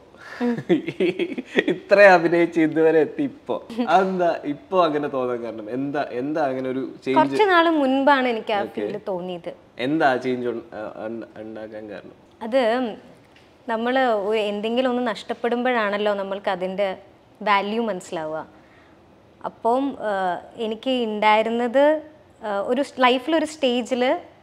Speaker 3: ഇത്ര അഭിനയിച്ച് ഇതുവരെ എത്തി ഇപ്പോ അതെന്താ ഇപ്പോ അങ്ങനെ തോന്നാൻ കാരണം എന്താ എന്താ അങ്ങനെ ഒരു ചേഞ്ച്
Speaker 2: കുറച്ച് നാൾ മുൻപാണ് എനിക്ക് ആ ഫീൽഡ് തോന്നിയത്
Speaker 3: എന്താ ചേഞ്ച് ഉണ്ടാക്കാൻ കാരണം
Speaker 2: അത് നമ്മൾ എന്തെങ്കിലും ഒന്ന് നഷ്ടപ്പെടുമ്പോഴാണല്ലോ നമ്മൾക്ക് അതിൻ്റെ വാല്യൂ മനസ്സിലാവുക അപ്പം ആ, എനിക്ക് ഉണ്ടായിരുന്നത് ആ, ഒരു ലൈഫിലൊരു സ്റ്റേജിൽ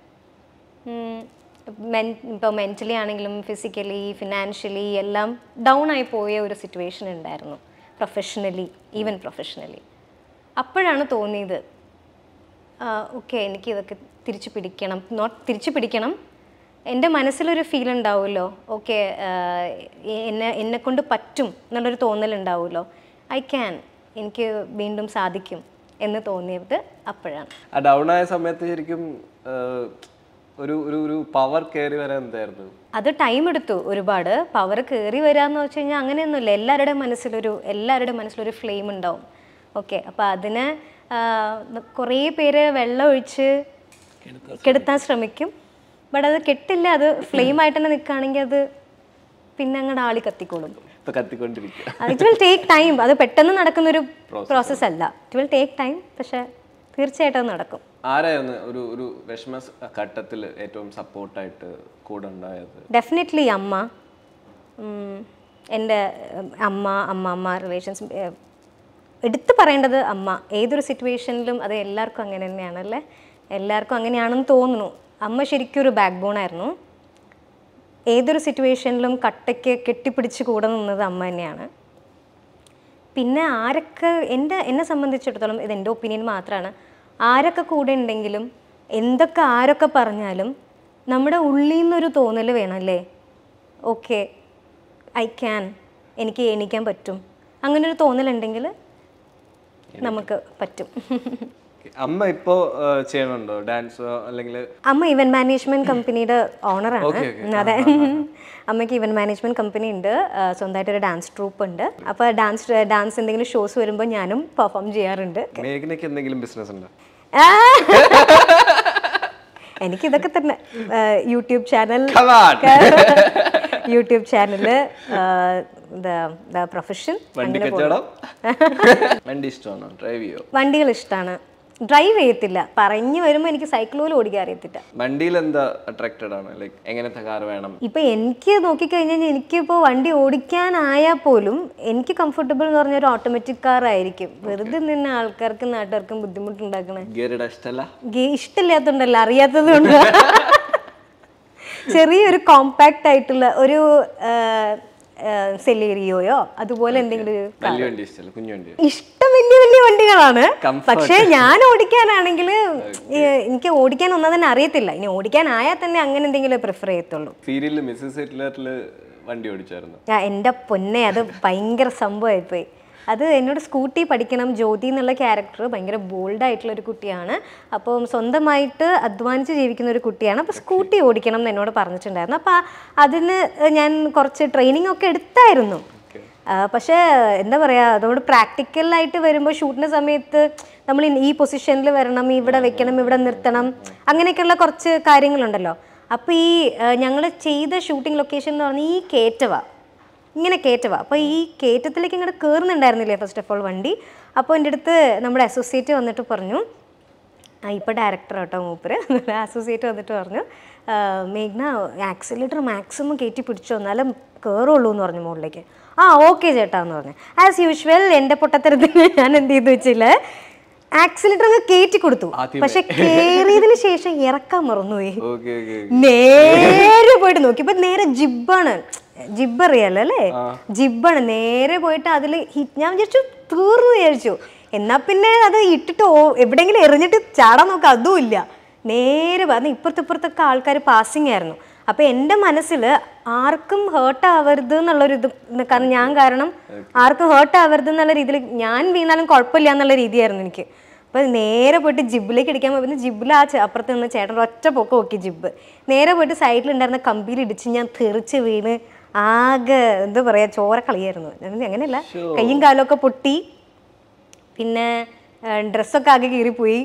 Speaker 2: മെൻ ഇപ്പോൾ മെൻ്റലി ആണെങ്കിലും ഫിസിക്കലി ഫിനാൻഷ്യലി എല്ലാം ഡൗൺ ആയി പോയ ഒരു സിറ്റുവേഷൻ ഉണ്ടായിരുന്നു പ്രൊഫഷണലി ഈവൻ പ്രൊഫഷണലി അപ്പോഴാണ് തോന്നിയത് ഓക്കെ എനിക്ക് ഇതൊക്കെ തിരിച്ചു പിടിക്കണം നോട്ട് തിരിച്ചു പിടിക്കണം എൻ്റെ മനസ്സിലൊരു ഫീൽ ഉണ്ടാവുമല്ലോ ഓക്കെ എന്നെ എന്നെ കൊണ്ട് പറ്റും എന്നുള്ളൊരു തോന്നലുണ്ടാവുമല്ലോ ഐ ക്യാൻ എനിക്ക് വീണ്ടും സാധിക്കും എന്ന് തോന്നിയത് അപ്പോഴാണ്
Speaker 3: ആ ഡൗൺ ആയ സമയത്ത് ശരിക്കും ആഹ്, ഒരു ഒരു ഒരു പവർ കയറി വരാൻ എന്തായിരുന്നു
Speaker 2: അത് ടൈം എടുത്തു ഒരുപാട് പവർ കയറി വരാന്ന് വെച്ച് കഴിഞ്ഞാൽ അങ്ങനെയൊന്നുമില്ല എല്ലാവരുടെയും മനസ്സിലൊരു എല്ലാവരുടെയും മനസ്സിലൊരു ഫ്ലെയിം ഉണ്ടാവും ഓക്കെ അപ്പോൾ അതിന് ആ, കുറേ പേര് വെള്ളം ഒഴിച്ച് കെടുത്താൻ ശ്രമിക്കും ബട്ട് അത് കെട്ടില്ല അത് ഫ്ലെയിം ആയിട്ട് തന്നെ നിൽക്കുകയാണെങ്കിൽ അത് പിന്നെ അങ്ങോട്ട് ആളി കത്തിക്കോളും
Speaker 3: ഇപ്പൊ കത്തിക്കൊണ്ടിരിക്കുക
Speaker 2: ഇറ്റ് വിൽ ടേക്ക് ടൈം അത് പെട്ടെന്ന് നടക്കുന്ന ഒരു പ്രോസസ്സ് അല്ല ഇറ്റ് വിൽ ടേക്ക് ടൈം പക്ഷെ തീർച്ചയായിട്ടും അത് നടക്കും
Speaker 3: ആരായിരുന്നു ഒരു ഒരു വിഷമ ഘട്ടത്തിൽ ഏറ്റവും സപ്പോർട്ടായിട്ട് കൂടെ ഉണ്ടായത്
Speaker 2: ഡെഫിനറ്റ്ലി അമ്മ ഉം, എൻ്റെ ഉം, അമ്മ അമ്മ റിലേഷൻസ് എടുത്തു പറയേണ്ടത് അമ്മ ഏതൊരു സിറ്റുവേഷനിലും അത് എല്ലാവർക്കും അങ്ങനെ തന്നെയാണല്ലേ എല്ലാവർക്കും അങ്ങനെയാണെന്ന് തോന്നുന്നു അമ്മ ശരിക്കും ഒരു ബാക്ക് ബോൺ ആയിരുന്നു ഏതൊരു സിറ്റുവേഷനിലും കട്ടയ്ക്ക് കെട്ടിപ്പിടിച്ച് കൂടെ നിന്നത് അമ്മ തന്നെയാണ് പിന്നെ ആരൊക്കെ എൻ്റെ എന്നെ സംബന്ധിച്ചിടത്തോളം ഇത് എൻ്റെ ഒപ്പീനിയൻ മാത്രമാണ് ആരൊക്കെ കൂടെ ഉണ്ടെങ്കിലും എന്തൊക്കെ ആരൊക്കെ പറഞ്ഞാലും നമ്മുടെ ഉള്ളിൽ നിന്നൊരു തോന്നൽ വേണമല്ലേ ഓക്കെ ഐ ക്യാൻ എനിക്ക് എണീക്കാൻ പറ്റും അങ്ങനെ ഒരു തോന്നലുണ്ടെങ്കിൽ നമുക്ക് പറ്റും
Speaker 3: അമ്മ ഇപ്പോ ആ, ചെയ്യണുണ്ടോ ഡാൻസോ അല്ലെങ്കിൽ
Speaker 2: അമ്മ ഇവന്റ് മാനേജ്മെന്റ് കമ്പനിയുടെ ഓണറാണ്
Speaker 3: Okay, okay.
Speaker 2: അതെ അമ്മയ്ക്ക് ഇവന്റ് മാനേജ്മെന്റ് കമ്പനി ഉണ്ട് ആ, സ്വന്തമായിട്ടൊരു ഡാൻസ് ട്രൂപ്പ് ഉണ്ട് അപ്പോൾ ഡാൻസ് ഡാൻസ് എന്തെങ്കിലും ഷോസ് വരുമ്പോൾ ഞാനും പെർഫോം ചെയ്യാറുണ്ട്
Speaker 3: മേഘനയ്ക്ക് എന്തെങ്കിലും ബിസിനസ് ഉണ്ടോ
Speaker 2: ആ! എനിക്കിതൊക്കെ തന്നെ ആ, YouTube channel
Speaker 3: Come on.
Speaker 2: YouTube channel profession
Speaker 3: വണ്ടി കച്ചവടം വണ്ടി ഇഷ്ടമാണോ ഡ്രൈവ് ചെയ്യോ
Speaker 2: വണ്ടികൾ ഇഷ്ടമാണ് ഡ്രൈവ് ചെയ്യത്തില്ല പറഞ്ഞു വരുമ്പോൾ എനിക്ക് സൈക്കിൾ പോലും ഓടിക്കാൻ അറിയത്തില്ല
Speaker 3: വണ്ടിയിൽ എന്താ അട്രാക്റ്റഡ് ആണ് ലൈക്ക് എങ്ങനത്തെ കാർ വേണം
Speaker 2: ഇപ്പൊ എനിക്ക് നോക്കിക്കഴിഞ്ഞാൽ എനിക്കിപ്പോൾ വണ്ടി ഓടിക്കാനായാൽ പോലും എനിക്ക് കംഫർട്ടബിൾ എന്ന് പറഞ്ഞ ഒരു ഓട്ടോമാറ്റിക് കാർ ആയിരിക്കും വെറുതെ നിന്ന് ആൾക്കാർക്കും നാട്ടുകാർക്കും ബുദ്ധിമുട്ടുണ്ടാക്കണേ
Speaker 3: ഗിയറിട ഇഷ്ടമല്ല
Speaker 2: ഗേ ഇഷ്ടമില്ലാത്തതുകൊണ്ടല്ല അറിയാത്തത് കൊണ്ട് ചെറിയൊരു കോമ്പാക്റ്റ് ആയിട്ടുള്ള ഒരു സെലേറിയോയോ അതുപോലെ എന്തെങ്കിലും ഒരു
Speaker 3: വലിയ വണ്ടി ഇഷ്ടമല്ല കുഞ്ഞു വണ്ടി
Speaker 2: ഇഷ്ടം വലിയ വലിയ വണ്ടികളാണ്
Speaker 3: Comfort.
Speaker 2: പക്ഷേ ഞാൻ ഓടിക്കാനാണെങ്കിൽ എനിക്ക് ഓടിക്കാൻ ഒന്നും തന്നെ അറിയത്തില്ല ഇനി ഓടിക്കാനായാൽ തന്നെ അങ്ങനെ എന്തെങ്കിലും പ്രിഫർ ചെയ്യത്തുള്ളൂ
Speaker 3: സീരിയലിൽ മിസ്സസ് ഹിറ്റ്ലറിൽ വണ്ടി ഓടിച്ചായിരുന്നു
Speaker 2: ആ, എൻ്റെ പൊന്നെ അത് ഭയങ്കര സംഭവമായിപ്പോയി അത് എന്നോട് സ്കൂട്ടി പഠിക്കണം ജ്യോതി എന്നുള്ള ക്യാരക്ടർ ഭയങ്കര ബോൾഡ് ആയിട്ടുള്ള ഒരു കുട്ടിയാണ് അപ്പം സ്വന്തമായിട്ട് അധ്വാനിച്ച് ജീവിക്കുന്ന ഒരു കുട്ടിയാണ് അപ്പോൾ സ്കൂട്ടി ഓടിക്കണം എന്ന് എന്നോട് പറഞ്ഞിട്ടുണ്ടായിരുന്നു അപ്പോൾ അതിന് ഞാൻ കുറച്ച് ട്രെയിനിങ് ഒക്കെ എടുത്തായിരുന്നു ആ, പക്ഷേ എന്താ പറയുക അതോട് പ്രാക്ടിക്കലായിട്ട് വരുമ്പോൾ ഷൂട്ടിൻ്റെ സമയത്ത് നമ്മൾ ഇൻ- ഈ പൊസിഷനിൽ വരണം ഇവിടെ വെക്കണം ഇവിടെ നിർത്തണം അങ്ങനെയൊക്കെയുള്ള കുറച്ച് കാര്യങ്ങളുണ്ടല്ലോ അപ്പോൾ ഈ ഞങ്ങൾ ചെയ്ത ഷൂട്ടിംഗ് ലൊക്കേഷൻ എന്ന് പറഞ്ഞാൽ ഈ കേറ്റവ ഇങ്ങനെ കയറ്റുക അപ്പോൾ ഈ കയറ്റത്തിലേക്ക് ഇങ്ങോട്ട് കയറുന്നുണ്ടായിരുന്നില്ലേ ഫസ്റ്റ് ഓഫ് ഓൾ വണ്ടി അപ്പോൾ എൻ്റെ അടുത്ത് നമ്മുടെ അസോസിയേറ്റ് വന്നിട്ട് പറഞ്ഞു ആ ഇപ്പോൾ ഡയറക്ടർ കേട്ടോ മൂപ്പര് അസോസിയേറ്റ് വന്നിട്ട് പറഞ്ഞു "ആ, മേഘ്ന ആക്സിലേറ്റർ മാക്സിമം കയറ്റി പിടിച്ചോ എന്നാലും കയറുള്ളൂ എന്ന് പറഞ്ഞു മുകളിലേക്ക് ആ ഓക്കെ ചേട്ടാ എന്ന് പറഞ്ഞു ആസ് യൂഷ്വൽ എൻ്റെ പൊട്ടത്തരത്തിന് ഞാൻ എന്ത് ചെയ്തു വെച്ചില്ല ആക്സിലേറ്റർ അങ്ങ് കയറ്റി കൊടുത്തു പക്ഷെ കയറിയതിന് ശേഷം ഇറക്കാൻ മറന്നുപോയി
Speaker 3: ഓക്കെ ഓക്കെ
Speaker 2: നേരെ പോയിട്ട് നോക്കി ഇപ്പൊ നേരെ ജിബാണ് ജിബ് അറിയാലോ അല്ലേ ജിബാണ് നേരെ പോയിട്ട് അതിൽ ഞാൻ വിചാരിച്ചു തീർന്നു വിചാരിച്ചു എന്നാ പിന്നെ അത് ഇട്ടിട്ട് ഓ- എവിടെയെങ്കിലും എറിഞ്ഞിട്ട് ചാടാൻ നോക്കാം അതും ഇല്ല നേരെ പറഞ്ഞ ഇപ്പുറത്ത് ഇപ്പുറത്തൊക്കെ ആൾക്കാർ പാസിങ് ആയിരുന്നു അപ്പൊ എൻ്റെ മനസ്സിൽ ആർക്കും ഹേർട്ട് ആവരുത് എന്നുള്ളൊരു ഇത് കാരണം ഞാൻ കാരണം ആർക്കും ഹേർട്ട് ആവരുത് എന്നുള്ള രീതിയിൽ ഞാൻ വീണാലും കുഴപ്പമില്ല എന്നുള്ള രീതിയായിരുന്നു എനിക്ക് അപ്പൊ നേരെ പോയിട്ട് ജിബിലേക്ക് ഇടിക്കാൻ പോയി ജിബിൽ ആ ചെ- അപ്പുറത്ത് നിന്ന് ചേട്ടൻ ഒറ്റ പൊക്ക നോക്കി ജിബ് നേരെ പോയിട്ട് സൈഡിലുണ്ടായിരുന്ന കമ്പിയിൽ ഇടിച്ച് ഞാൻ തെറിച്ച് വീണ് ആകെ എന്താ പറയാ ചോര കളിയായിരുന്നു ഞാൻ അങ്ങനെയല്ല കയ്യും കാലും ഒക്കെ പൊട്ടി പിന്നെ ഡ്രസ്സൊക്കെ ആകെ കീറിപ്പോയി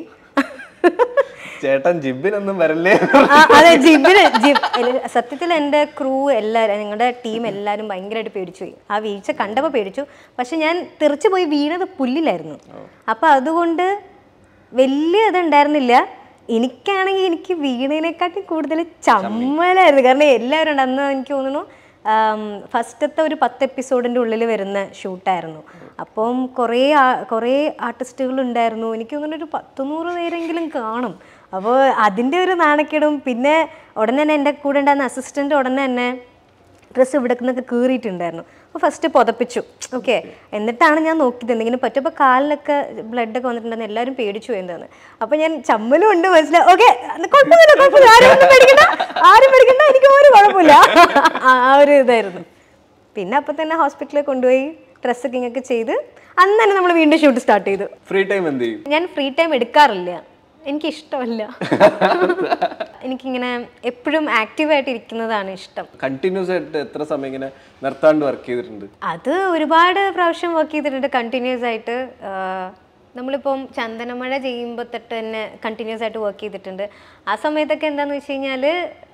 Speaker 3: ചേട്ടൻ ജിബിനൊന്നും വരല്ലേ
Speaker 2: ആ, അതെ ജിബിന് ജിബ് എല്ല- സത്യത്തിൽ എൻ്റെ ക്രൂ എല്ലാവരും നിങ്ങളുടെ ടീം എല്ലാവരും ഭയങ്കരമായിട്ട് പേടിച്ചു പോയി ആ വീഴ്ച കണ്ടപ്പോൾ പേടിച്ചു പക്ഷെ ഞാൻ തെറിച്ചു പോയി വീണത് പുല്ലിലായിരുന്നു അപ്പം അതുകൊണ്ട് വലിയ ഇതുണ്ടായിരുന്നില്ല എനിക്കാണെങ്കിൽ എനിക്ക് വീണതിനെക്കാട്ടി കൂടുതൽ ചമ്മലായിരുന്നു കാരണം എല്ലാവരും ഉണ്ട് അന്ന് എനിക്ക് തോന്നുന്നു ഫസ്റ്റത്തെ ഒരു പത്ത് എപ്പിസോഡിൻ്റെ ഉള്ളിൽ വരുന്ന ഷൂട്ടായിരുന്നു അപ്പം കുറേ ആ- കുറേ ആർട്ടിസ്റ്റുകൾ ഉണ്ടായിരുന്നു എനിക്ക് തോന്നുന്നു ഒരു പത്ത് നൂറ് പേരെങ്കിലും കാണും അപ്പോൾ അതിൻ്റെ ഒരു നാണക്കേടും പിന്നെ ഉടനെ തന്നെ എൻ്റെ കൂടെ ഉണ്ടായിരുന്ന അസിസ്റ്റൻ്റ് ഉടനെ തന്നെ ഡ്രസ്സ് ഇവിടെ നിന്നൊക്കെ കീറിയിട്ടുണ്ടായിരുന്നു അപ്പോൾ ഫസ്റ്റ് പുതപ്പിച്ചു ഓക്കെ എന്നിട്ടാണ് ഞാൻ നോക്കിയത് എന്തെങ്കിലും പറ്റും അപ്പോൾ കാലിലൊക്കെ ബ്ലഡൊക്കെ വന്നിട്ടുണ്ടെന്ന് എല്ലാവരും പേടിച്ചു പോയെന്ന് അപ്പോൾ ഞാൻ ചമ്മലും ഉണ്ട് മനസ്സിലായി ഓക്കെ കുഴപ്പമില്ല കുഴപ്പമില്ല ആരും ഒന്നും പേടിക്കണ്ട ആരും പേടിക്കണ്ട എനിക്ക് ഒരു കുഴപ്പമില്ല ആ ആ ഒരു ഇതായിരുന്നു പിന്നെ അപ്പം തന്നെ ഹോസ്പിറ്റലിൽ കൊണ്ടുപോയി ഡ്രസ്സൊക്കെ ഇങ്ങൊക്കെ ചെയ്ത് അന്ന് തന്നെ നമ്മൾ വീണ്ടും ഷൂട്ട് സ്റ്റാർട്ട് ചെയ്തു
Speaker 3: ഫ്രീ ടൈം എന്ത് ചെയ്യും
Speaker 2: ഞാൻ ഫ്രീ ടൈം എടുക്കാറില്ല എനിക്ക് ഇഷ്ടമല്ല എനിക്കിങ്ങനെ എപ്പോഴും ആക്റ്റീവായിട്ട് ഇരിക്കുന്നതാണ് ഇഷ്ടം
Speaker 3: കണ്ടിന്യൂസ് ആയിട്ട് എത്ര സമയം ഇങ്ങനെ നിർത്താണ്ട് വർക്ക് ചെയ്തിട്ടുണ്ട്
Speaker 2: അത് ഒരുപാട് പ്രാവശ്യം വർക്ക് ചെയ്തിട്ടുണ്ട് കണ്ടിന്യൂസ് ആയിട്ട് നമ്മളിപ്പം ചന്ദനമഴ ചെയ്യുമ്പോൾ തൊട്ട് തന്നെ കണ്ടിന്യൂസ് ആയിട്ട് വർക്ക് ചെയ്തിട്ടുണ്ട് ആ സമയത്തൊക്കെ എന്താണെന്ന് വെച്ച് കഴിഞ്ഞാൽ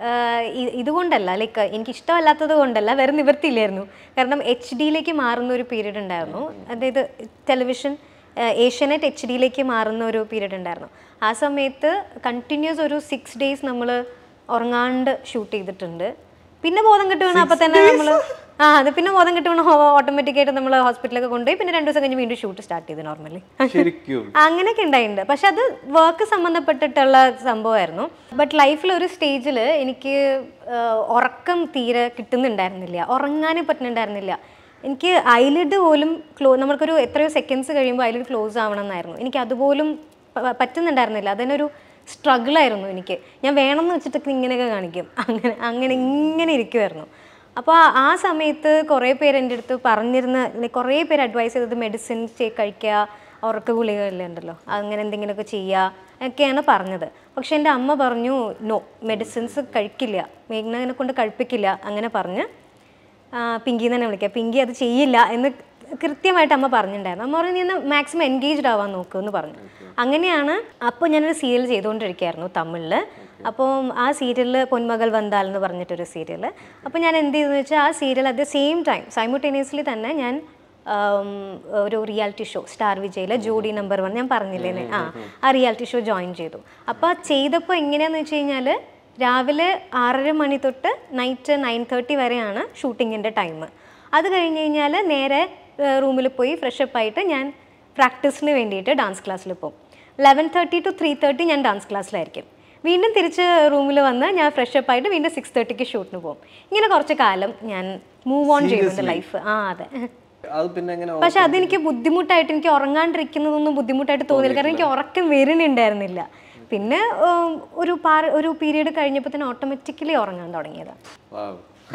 Speaker 2: ഇതുകൊണ്ടല്ല ലൈക്ക് എനിക്ക് ഇഷ്ടമല്ലാത്തത് കൊണ്ടല്ല വേറെ നിവൃത്തിയില്ലായിരുന്നു കാരണം എച്ച് ഡിയിലേക്ക് മാറുന്ന ഒരു പീരീഡ് ഉണ്ടായിരുന്നു അതായത് ടെലിവിഷൻ ഏഷ്യാനെറ്റ് എച്ച് ഡിയിലേക്ക് മാറുന്ന ഒരു പീരീഡ് ഉണ്ടായിരുന്നു ആ സമയത്ത് കണ്ടിന്യൂസ് ഒരു സിക്സ് ഡേയ്സ് നമ്മൾ ഉറങ്ങാണ്ട് ഷൂട്ട് ചെയ്തിട്ടുണ്ട് പിന്നെ ബോധം കെട്ട് വീണ അപ്പം തന്നെ നമ്മൾ ആ അത് പിന്നെ ബോധം കെട്ട് വീണ ഓട്ടോമാറ്റിക് ആയിട്ട് നമ്മൾ ഹോസ്പിറ്റലൊക്കെ കൊണ്ടുപോയി പിന്നെ രണ്ട് ദിവസം കഴിഞ്ഞ് വീണ്ടും ഷൂട്ട് സ്റ്റാർട്ട് ചെയ്തു നോർമലി
Speaker 3: ശരിക്കും
Speaker 2: അങ്ങനെയൊക്കെ ഉണ്ടായിട്ടുണ്ട് പക്ഷെ അത് വർക്ക് സംബന്ധപ്പെട്ടിട്ടുള്ള സംഭവമായിരുന്നു ബട്ട് ലൈഫിൽ ഒരു സ്റ്റേജിൽ എനിക്ക് ആ, ഉറക്കം തീരെ കിട്ടുന്നുണ്ടായിരുന്നില്ല ഉറങ്ങാനേ പറ്റുന്നുണ്ടായിരുന്നില്ല എനിക്ക് ഐലിഡ് പോലും ക്ലോ നമ്മൾക്കൊരു എത്രയോ സെക്കൻഡ്സ് കഴിയുമ്പോൾ ഐലിഡ് ക്ലോസ് ആവണം എന്നായിരുന്നു എനിക്ക് അതുപോലും പ- പറ്റുന്നുണ്ടായിരുന്നില്ല അതിനൊരു സ്ട്രഗിൾ ആയിരുന്നു എനിക്ക് ഞാൻ വേണമെന്ന് വെച്ചിട്ടൊക്കെ ഇങ്ങനെയൊക്കെ കാണിക്കും അങ്ങനെ അങ്ങനെ ഇങ്ങനെ ഇരിക്കുമായിരുന്നു അപ്പോൾ ആ സമയത്ത് കുറേ പേര് എൻ്റെ അടുത്ത് പറഞ്ഞിരുന്ന like കുറേ പേര് അഡ്വൈസ് ചെയ്തത് മെഡിസിൻ കഴിക്കുക ഉറക്ക ഗുളികകളിൽ ഉണ്ടല്ലോ അങ്ങനെ എന്തെങ്കിലുമൊക്കെ ചെയ്യുക ഒക്കെയാണ് പറഞ്ഞത് പക്ഷെ എൻ്റെ അമ്മ പറഞ്ഞു നോ മെഡിസിൻസ് കഴിക്കില്ല മേഘ്നനെ കൊണ്ട് കഴിപ്പിക്കില്ല അങ്ങനെ പറഞ്ഞ് ആ, പിങ്കി തന്നെ വിളിക്കുക പിങ്കി അത് ചെയ്യില്ല എന്ന് കൃത്യമായിട്ട് അമ്മ പറഞ്ഞിട്ടുണ്ടായിരുന്നു അമ്മ പറഞ്ഞു നീ ഒന്ന് മാക്സിമം എൻഗേജ്ഡ് ആവാൻ നോക്കൂ എന്ന് പറഞ്ഞു അങ്ങനെയാണ് അപ്പോൾ ഞാനൊരു സീരിയൽ ചെയ്തുകൊണ്ടിരിക്കുകയായിരുന്നു തമിഴിൽ അപ്പോൾ ആ സീരിയലിൽ പൊന്മകൾ വന്താൽ എന്ന് പറഞ്ഞിട്ടൊരു സീരിയൽ അപ്പോൾ ഞാൻ എന്ത് ചെയ്തെന്ന് വെച്ചാൽ ആ serial at the same time simultaneously തന്നെ ഞാൻ ആം, ഒരു റിയാലിറ്റി ഷോ സ്റ്റാർ വിജയിലെ ജോഡി നമ്പർ വൺ ഞാൻ പറഞ്ഞില്ലേ ആ ആ റിയാലിറ്റി ഷോ ജോയിൻ ചെയ്തു അപ്പോൾ ചെയ്തപ്പോൾ എങ്ങനെയാണെന്ന് വെച്ച് കഴിഞ്ഞാൽ രാവിലെ ആറര മണി തൊട്ട് നൈറ്റ് നയൻ തേർട്ടി വരെയാണ് ഷൂട്ടിങ്ങിൻ്റെ ടൈം അത് കഴിഞ്ഞ് കഴിഞ്ഞാൽ നേരെ റൂമിൽ പോയി ഫ്രഷപ്പ് ആയിട്ട് ഞാൻ പ്രാക്ടീസിന് വേണ്ടിയിട്ട് ഡാൻസ് ക്ലാസ്സിൽ പോകും eleven thirty to three thirty ഞാൻ ഡാൻസ് ക്ലാസ്സിലായിരിക്കും വീണ്ടും തിരിച്ച് റൂമിൽ വന്ന് ഞാൻ ഫ്രഷപ്പ് ആയിട്ട് വീണ്ടും സിക്സ് തേർട്ടിക്ക് ഷൂട്ടിന് പോകും ഇങ്ങനെ കുറച്ച് കാലം ഞാൻ മൂവ് ഓൺ ചെയ്യുന്നുണ്ട് ലൈഫ് ആ അതെ
Speaker 3: അത് പിന്നെ എങ്ങനെ
Speaker 2: പക്ഷെ അതെനിക്ക് ബുദ്ധിമുട്ടായിട്ട് എനിക്ക് ഉറങ്ങാണ്ടിരിക്കുന്നതൊന്നും ബുദ്ധിമുട്ടായിട്ട് തോന്നില്ല കാരണം എനിക്ക് ഉറക്കം വരുന്നുണ്ടായിരുന്നില്ല പിന്നെ ഉം, ഒരു പാർ ഒരു പീരീഡ് കഴിഞ്ഞപ്പോൾ തന്നെ ഓട്ടോമാറ്റിക്കലി ഉറങ്ങാൻ തുടങ്ങിയതാണ്
Speaker 3: Wow.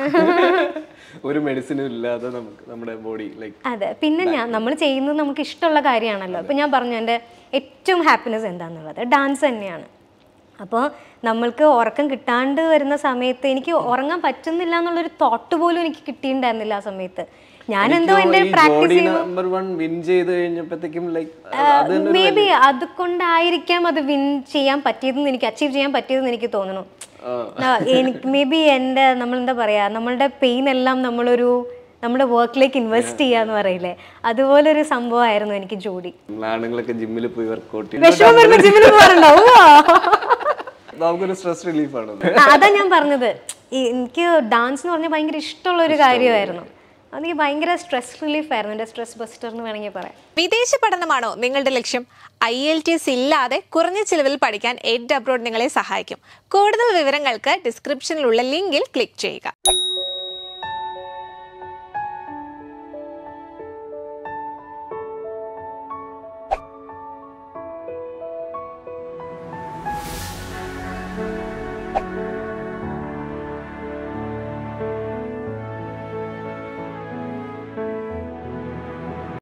Speaker 3: ഒരു മെഡിസിനും ഇല്ലാതെ നമുക്ക് നമ്മുടെ ബോഡി ലൈക്ക്
Speaker 2: അതെ പിന്നെ ഞാൻ നമ്മൾ ചെയ്യുന്നത് നമുക്ക് ഇഷ്ടമുള്ള കാര്യമാണല്ലോ ഇപ്പം ഞാൻ പറഞ്ഞു എൻ്റെ ഏറ്റവും ഹാപ്പിനെസ് എന്താണെന്നുള്ളത് ഡാൻസ് തന്നെയാണ് അപ്പോൾ നമ്മൾക്ക് ഉറക്കം കിട്ടാണ്ട് വരുന്ന സമയത്ത് എനിക്ക് ഉറങ്ങാൻ പറ്റുന്നില്ല എന്നുള്ളൊരു തോട്ട് പോലും എനിക്ക് കിട്ടിയിട്ടുണ്ടായിരുന്നില്ല ആ സമയത്ത് ഞാൻ എന്തോ എൻ്റെ പ്രാക്ടീസ്
Speaker 3: നമ്പർ വൺ വിൻ ചെയ്ത് കഴിഞ്ഞപ്പോഴത്തേക്കും ലൈക്ക് അത് തന്നെ
Speaker 2: മേ ബി അതുകൊണ്ടായിരിക്കാം അത് വിൻ ചെയ്യാൻ പറ്റിയതെന്ന് എനിക്ക് അച്ചീവ് ചെയ്യാൻ പറ്റിയതെന്ന് എനിക്ക് തോന്നുന്നു ആ, എനിക്ക് മേ ബി എൻ്റെ നമ്മളെന്താ പറയാ നമ്മളുടെ പെയിൻ എല്ലാം നമ്മളൊരു നമ്മുടെ വർക്കിലേക്ക് ഇൻവെസ്റ്റ് ചെയ്യാന്ന് പറയില്ലേ അതുപോലൊരു സംഭവമായിരുന്നു എനിക്ക് ജോഡി
Speaker 3: നമ്മൾ ആണുങ്ങളൊക്കെ ജിമ്മിൽ പോയി വർക്കൗട്ട് ചെയ്യും
Speaker 2: വിഷമം വരുമ്പോ ജിമ്മിൽ പോകാറുണ്ടാവും
Speaker 3: നമുക്കൊരു സ്ട്രെസ് റിലീഫാണ്
Speaker 2: അതാ ഞാൻ പറഞ്ഞത് ഈ എനിക്ക് ഡാൻസ് എന്ന് പറഞ്ഞാൽ ഭയങ്കര ഇഷ്ടമുള്ള ഒരു കാര്യമായിരുന്നു അതെനിക്ക് ഭയങ്കര സ്ട്രെസ് റിലീഫ് ആയിരുന്നു എൻ്റെ സ്ട്രെസ് ബസ്റ്റർ എന്ന് വേണമെങ്കിൽ പറയാം
Speaker 1: വിദേശ പഠനമാണോ നിങ്ങളുടെ ലക്ഷ്യം ഐ എൽ ടി എസ് ഇല്ലാതെ കുറഞ്ഞ ചിലവിൽ പഠിക്കാൻ എഡ് അബ്രോഡ് നിങ്ങളെ സഹായിക്കും കൂടുതൽ വിവരങ്ങൾക്ക് ഡിസ്ക്രിപ്ഷനിലുള്ള ലിങ്കിൽ ക്ലിക്ക് ചെയ്യുക